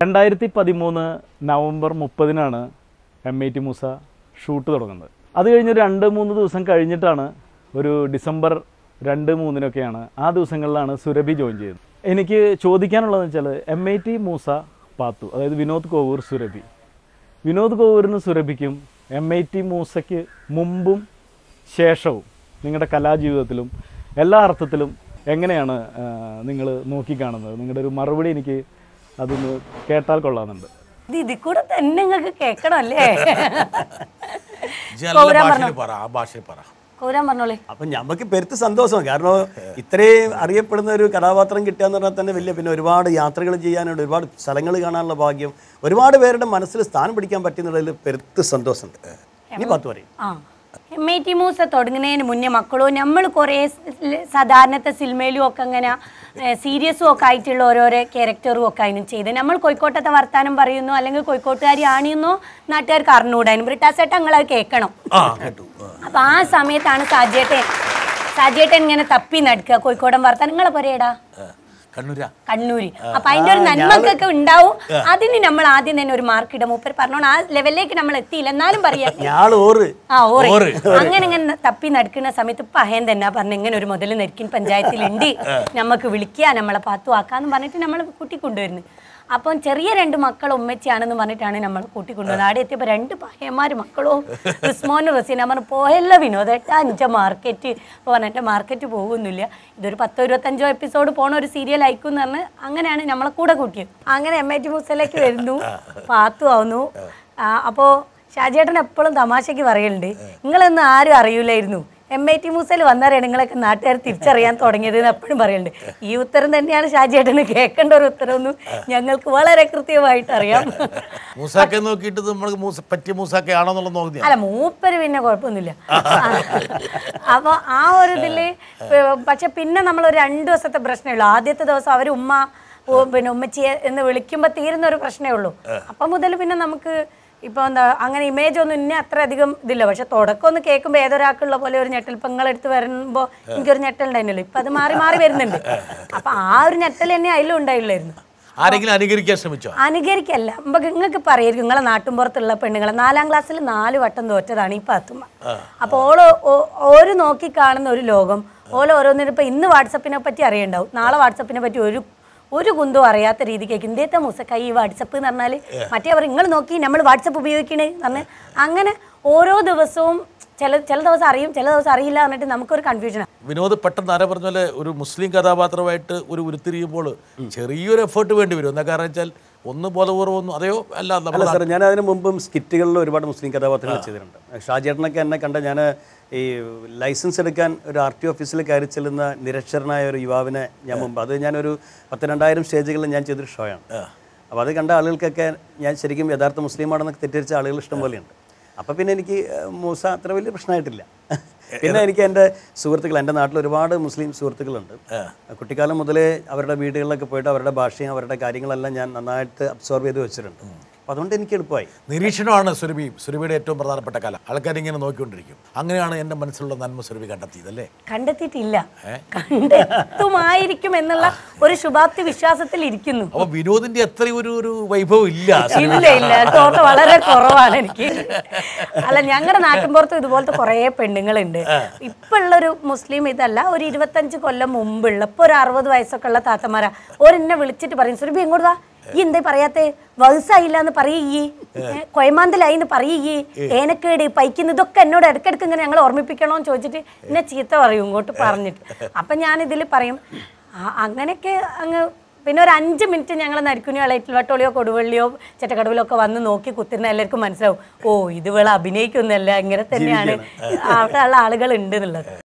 രണ്ടായിരത്തി പതിമൂന്ന് നവംബർ മുപ്പതിനാണ് M I T Moosa shoot തുടങ്ങുന്നത് അത് കഴിഞ്ഞ് ഒരു രണ്ട് മൂന്ന് ദിവസം കഴിഞ്ഞിട്ടാണ് ഒരു ഡിസംബർ രണ്ട് മൂന്നിനൊക്കെയാണ് ആ ദിവസങ്ങളിലാണ് സുരഭി ജോയിൻ ചെയ്യുന്നത് എനിക്ക് ചോദിക്കാനുള്ളതെന്ന് വെച്ചാൽ M I T Moosa Pathu അതായത് വിനോദ് കോവൂർ സുരഭി വിനോദ് കോവൂരിന് സുരഭിക്കും എം ഐ ടി മൂസയ്ക്ക് മുമ്പും ശേഷവും നിങ്ങളുടെ കലാജീവിതത്തിലും എല്ലാ അർത്ഥത്തിലും എങ്ങനെയാണ് നിങ്ങൾ നോക്കിക്കാണുന്നത് നിങ്ങളുടെ ഒരു മറുപടി എനിക്ക് അതൊന്ന് കേട്ടാൽ കൊള്ളാമെന്നുണ്ട് ഇത് ഇതിൽ കൂടെ തന്നെ നിങ്ങൾക്ക് കേൾക്കണമല്ലേ ഇജ്ജ് നല്ല ഭാഷയിൽ പറ ആ ഭാഷയിൽ പറ കോരാൻ പറഞ്ഞോളെ അപ്പം നമുക്ക് പെരുത്ത് സന്തോഷമാണ് കാരണം ഇത്രയും അറിയപ്പെടുന്ന ഒരു കഥാപാത്രം കിട്ടുക എന്ന് പറഞ്ഞാൽ തന്നെ വലിയ പിന്നെ ഒരുപാട് യാത്രകൾ ചെയ്യാനുണ്ട് ഒരുപാട് സ്ഥലങ്ങൾ കാണാനുള്ള ഭാഗ്യം ഒരുപാട് പേരുടെ മനസ്സിൽ സ്ഥാനം പിടിക്കാൻ പറ്റുന്നതിൽ പെരുത്ത് സന്തോഷമുണ്ട് ഇനി പത്ത് പറയും ആ എം ഐ ടി മൂസ തുടങ്ങുന്നതിന് മുന്നേ മക്കളോ നമ്മൾ കുറേ സ് സാധാരണത്തെ സിനിമയിലും ഒക്കെ അങ്ങനെ സീരിയസും ഒക്കെ ആയിട്ടുള്ള ഓരോരോ ക്യാരക്ടറും ഒക്കെ അതിനും ചെയ്ത് നമ്മൾ കോഴിക്കോട്ടത്തെ വർത്താനം പറയുന്നു അല്ലെങ്കിൽ കോഴിക്കോട്ടുകാരി ആണിയെന്നോ നാട്ടുകാർക്ക് അറിഞ്ഞുകൂടാനും ബ്രിട്ടാസേട്ട നിങ്ങളത് കേൾക്കണം ആ കേട്ടു ആ. അപ്പൊ ആ സമയത്താണ് സാജേട്ടൻ സാജേട്ടൻ ഇങ്ങനെ തപ്പി നടക്കുക കോഴിക്കോടൻ വർത്താനം നിങ്ങളെ പറയടാ ആ. കണ്ണൂരാ കണ്ണൂര് അപ്പൊ അതിന്റെ ഒരു നന്മക്കൊക്കെ ഉണ്ടാവും അതിന് നമ്മൾ ആദ്യം തന്നെ ഒരു മാർക്ക് ഇടും മൂപ്പർ പറഞ്ഞോണ്ട് ആ ലെവലിലേക്ക് നമ്മൾ എത്തിയില്ല എന്നാലും പറയാം ഞാൾ ഓറ് ആ ഓറ് ഓറ്. അങ്ങനെ ഇങ്ങനെ തപ്പി നടക്കുന്ന സമയത്ത് പഹയൻ തന്നെ പറഞ്ഞു ഇങ്ങനെ ഒരു മുതൽ നെരിക്കിൻ പഞ്ചായത്തിലുണ്ട് നമുക്ക് വിളിക്കുക നമ്മളെ പാത്തു ആക്കാന്ന് പറഞ്ഞിട്ട് നമ്മൾ കൂട്ടിക്കൊണ്ടുവരുന്നു അപ്പം ചെറിയ രണ്ട് മക്കൾ ഉമ്മച്ചിയാണെന്ന് പറഞ്ഞിട്ടാണ് നമ്മൾ കൂട്ടിക്കൊണ്ടുവന്നത് അവിടെ എത്തിയപ്പോൾ രണ്ട് പഹയന്മാർ മക്കളോ റിസ്മോനും റസീന പറഞ്ഞു പോയല്ലോ വിനോദേട്ടാ അഞ്ച മാർക്കറ്റ് അപ്പോൾ പറഞ്ഞിട്ട് മാർക്കറ്റ് പോകുന്നില്ല ഇതൊരു പത്തോ ഇരുപത്തഞ്ചോ എപ്പിസോഡ് പോണ ഒരു സീരിയൽ അയക്കും എന്ന് പറഞ്ഞ് അങ്ങനെയാണ് നമ്മളെ കൂടെ കൂട്ടിയത് അങ്ങനെ എം ഐ ടി മൂസയിലേക്ക് വരുന്നു പാത്തു ആവുന്നു അപ്പോൾ ഷാജേട്ടൻ എപ്പോഴും തമാശയ്ക്ക് പറയലുണ്ട് നിങ്ങളൊന്നും ആരും അറിയില്ലായിരുന്നു എം ഐ ടി മൂസയിൽ വന്നവരെയാണ് നിങ്ങളൊക്കെ നാട്ടുകാർ തിരിച്ചറിയാൻ തുടങ്ങിയത് എന്ന് എപ്പോഴും പറയുന്നുണ്ട് ഈ ഉത്തരം തന്നെയാണ് ഷാജേട്ടന് കേൾക്കേണ്ട ഒരു ഉത്തരമൊന്നും ഞങ്ങൾക്ക് വളരെ കൃത്യമായിട്ട് അറിയാം മൂസാക്കെ നോക്കിയിട്ട് നമ്മൾ മൂസ പറ്റിയ മൂസാക്കെ ആണോന്നുള്ളത് നോക്കിയാ അല്ല മൂപ്പര് പിന്നെ കുഴപ്പമൊന്നുമില്ല അപ്പോൾ ആ ഒരു ഇതില് പക്ഷെ പിന്നെ നമ്മൾ ഒരു രണ്ട് ദിവസത്തെ പ്രശ്നമേ ഉള്ളൂ ആദ്യത്തെ ദിവസം അവർ ഉമ്മ ഓ, പിന്നെ ഉമ്മച്ചിയെ എന്ന് വിളിക്കുമ്പോൾ തീരുന്ന ഒരു പ്രശ്നമേ ഉള്ളൂ അപ്പം മുതൽ പിന്നെ നമുക്ക് ഇപ്പോൾ എന്താ അങ്ങനെ ഇമേജ് ഒന്നും ഇന്നെ അത്ര അധികം ഇതില്ല പക്ഷെ തുടക്കം ഒന്ന് കേൾക്കുമ്പോൾ ഏതൊരാൾക്കുള്ള പോലെ ഒരു ഞെട്ടൽ ഇപ്പം നിങ്ങളെടുത്ത് വരുമ്പോൾ എനിക്കൊരു ഞെട്ടൽ ഉണ്ടായിരുന്നല്ലോ ഇപ്പം അത് മാറി മാറി വരുന്നുണ്ട് അപ്പം ആ ഒരു ഞെട്ടൽ തന്നെ അതിലും ഉണ്ടായില്ലായിരുന്നു ആരെങ്കിലും അനുകരിക്കാൻ ശ്രമിച്ചോ അനുകരിക്കല്ല നമുക്ക് നിങ്ങൾക്ക് പറയായിരിക്കും നിങ്ങളെ നാട്ടുമ്പുറത്തുള്ള പെണ്ണുങ്ങളെ നാലാം ക്ലാസ്സിൽ നാല് വട്ടം തോറ്റതാണ് ഈ പാത്തുമ്മ അപ്പോൾ ഓളോ ഓ- ഓര് നോക്കി കാണുന്ന ഒരു ലോകം ഓരോ ഓരോന്നിനും ഇപ്പം ഇന്ന് വാട്സപ്പിനെ പറ്റി അറിയണ്ടാവും നാളെ വാട്സപ്പിനെ പറ്റി ഒരു ഒരു കുന്തവും അറിയാത്ത രീതിക്കേക്ക് ഇന്ത്യത്തെ മുസക്ക ഈ വാട്സപ്പ് എന്ന് പറഞ്ഞാൽ മറ്റേ അവർ നിങ്ങൾ നോക്കി നമ്മൾ വാട്സപ്പ് ഉപയോഗിക്കണേ എന്ന് പറഞ്ഞ് അങ്ങനെ ഓരോ ദിവസവും ചില ചില ദിവസം അറിയും ചില ദിവസം അറിയില്ല എന്നിട്ട് നമുക്കൊരു കൺഫ്യൂഷനാണ് വിനോദ് പെട്ടെന്ന് ആരെ പറഞ്ഞ പോലെ ഒരു മുസ്ലിം കഥാപാത്രമായിട്ട് ഒരു ഉരുത്തിരിയുമ്പോൾ ചെറിയൊരു എഫേർട്ട് വേണ്ടി വരും എന്താ കാരണം വെച്ചാൽ ഒന്ന് ബോധപൂർവ്വം അതെയോ അല്ല അല്ല നമ്മൾ സാർ ഞാൻ അതിന് മുമ്പും സ്കിറ്റുകളിൽ ഒരുപാട് മുസ്ലിം കഥാപാത്രങ്ങൾ ചെയ്തിട്ടുണ്ട് ഷാജേട്ടനൊക്കെ എന്നെ കണ്ട ഞാൻ ഈ ലൈസൻസ് എടുക്കാൻ ഒരു ആർ ടി ഓഫീസിൽ കയറി ചെല്ലുന്ന നിരക്ഷരനായ ഒരു യുവാവിനെ ഞാൻ മുമ്പ് അത് ഞാനൊരു പത്ത് രണ്ടായിരം സ്റ്റേജുകളിൽ ഞാൻ ചെയ്തൊരു ഷോയാണ് അപ്പോൾ അത് കണ്ട ആളുകൾക്കൊക്കെ ഞാൻ ശരിക്കും യഥാർത്ഥ മുസ്ലിമാണെന്നൊക്കെ തെറ്റിദ്ധരിച്ച ആളുകൾ ഇഷ്ടം പോലെയുണ്ട് അപ്പോൾ പിന്നെ എനിക്ക് ഏഹ്, മൂസ അത്ര വലിയ പ്രശ്നമായിട്ടില്ല പിന്നെ എനിക്ക് എൻ്റെ സുഹൃത്തുക്കൾ എൻ്റെ നാട്ടിൽ ഒരുപാട് മുസ്ലിം സുഹൃത്തുക്കളുണ്ട് കുട്ടിക്കാലം മുതലേ അവരുടെ വീടുകളിലൊക്കെ പോയിട്ട് അവരുടെ ഭാഷയും അവരുടെ കാര്യങ്ങളെല്ലാം ഞാൻ നന്നായിട്ട് അബ്സോർവ് ചെയ്ത് വെച്ചിട്ടുണ്ട് അപ്പോൾ അതുകൊണ്ട് എനിക്ക് എളുപ്പമായി നിരീക്ഷണമാണ് സുരഭി സുരഭിയുടെ ഏറ്റവും പ്രധാനപ്പെട്ട കല ആൾക്കാരിങ്ങനെ നോക്കിക്കൊണ്ടിരിക്കും അങ്ങനെയാണ് എൻ്റെ മനസ്സിലുള്ള നന്മ സുരഭി കണ്ടെത്തിയത് അല്ലേ കണ്ടെത്തിയിട്ടില്ല കണ്ടെത്തുമായിരിക്കും എന്നുള്ള ഒരു ശുഭാപ്തി വിശ്വാസത്തിൽ ഇരിക്കുന്നു അപ്പൊ വിനോദിന്റെ അത്ര ഒരു ഒരു വൈഭവം ഇല്ല ഇല്ല ഇല്ല തോട്ട് വളരെ കുറവാണ് എനിക്ക് അല്ല ഞങ്ങളുടെ നാട്ടിൻപുറത്തും ഇതുപോലത്തെ കുറേ പെണ്ണുങ്ങളുണ്ട് ഇപ്പൊ ഉള്ളൊരു മുസ്ലിം ഇതല്ല ഒരു ഇരുപത്തഞ്ച് കൊല്ലം മുമ്പുള്ള ഇപ്പൊ ഒരു അറുപത് വയസ്സൊക്കെ ഉള്ള താത്തമാരാ ഓരെന്നെ വിളിച്ചിട്ട് പറയും സുരഭി എങ്ങോട്ട് വാ ഈ എന്തേ പറയാത്തെ വയസ്സായില്ല എന്ന് പറയീ കൊയമാന്തലായി എന്ന് പറയീ ഏനക്കേട് പൈക്കുന്ന ഇതൊക്കെ എന്നോട് ഇടയ്ക്കിടയ്ക്ക് ഇങ്ങനെ ഞങ്ങൾ ഓർമ്മിപ്പിക്കണോ എന്ന് ചോദിച്ചിട്ട് എന്നെ ചീത്ത പറയും ഇങ്ങോട്ട് പറഞ്ഞിട്ട് അപ്പം ഞാൻ ഇതിൽ പറയും "ആ, അങ്ങനെയൊക്കെ അങ്ങ് പിന്നെ ഒരു അഞ്ച് മിനിറ്റ് ഞങ്ങൾ നരിക്കുനിയോ ലൈറ്റിൽ വട്ടോളിയോ കൊടുവള്ളിയോ ചെറ്റക്കടവിലോ ഒക്കെ വന്ന് നോക്കി കുത്തിരുന്ന എല്ലാവർക്കും മനസ്സിലാവും ഓ ഇത് വേള അഭിനയിക്കുന്നല്ല ഇങ്ങനെ തന്നെയാണ് അവിടെ ഉള്ള ആളുകൾ ഉണ്ട് എന്നുള്ളത്